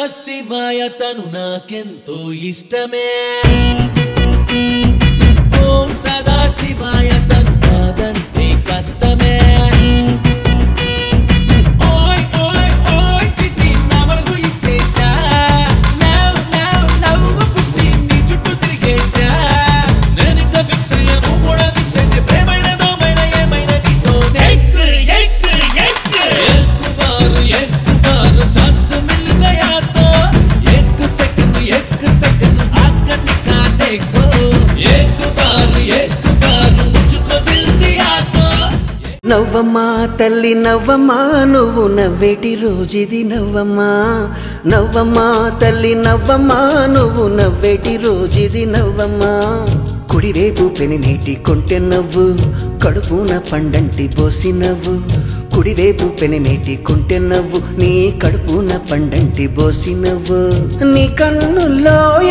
శివాయ తను నాకెంతో ఇష్టమే ఓం సదా శివాయ తను కాదంటే కష్టమే ఓయ్ ఓయ్ ఓయ్ చిట్టి నా మనసు ఇచ్చేసా లవ్ లవ్ లవ్ పుట్టి నీ చుట్టూ తిరిగేసా నేను ఇంకా ఫిక్స్ అయ్యాను కూడా ఫిక్స్ అయితే ప్రేమైన దోమైన ఏమైనా నీతోనే ఎక్ ఎక్ ఎక్ ఎక్ బార్ ఎక్ బార్ ఛాన్స్ మిల్ గయా తో ఎక్ సెకండ్ ఎక్ సెకండ్ ఆగా నికా देखो एक बार एक बार मुझको दिल दिया तो నవ్వమ్మా తల్లి నవ్వమ్మా నువ్వు నవ్వేటి రోజుది నవ్వమ్మా నవ్వమ్మా తల్లి నవ్వమ్మా నువ్వు నవ్వేటి రోజుది నవ్వమ్మా కుడివైపు పెనినేటి కొంటె నవ్వు కడుపున పండంటి పోసి నవ్వు కుడివైపు పెనినేటి కొంటె నవ్వు నీ కడుపున పండంటి బోసి నవ్వు నీ కన్నుల్లో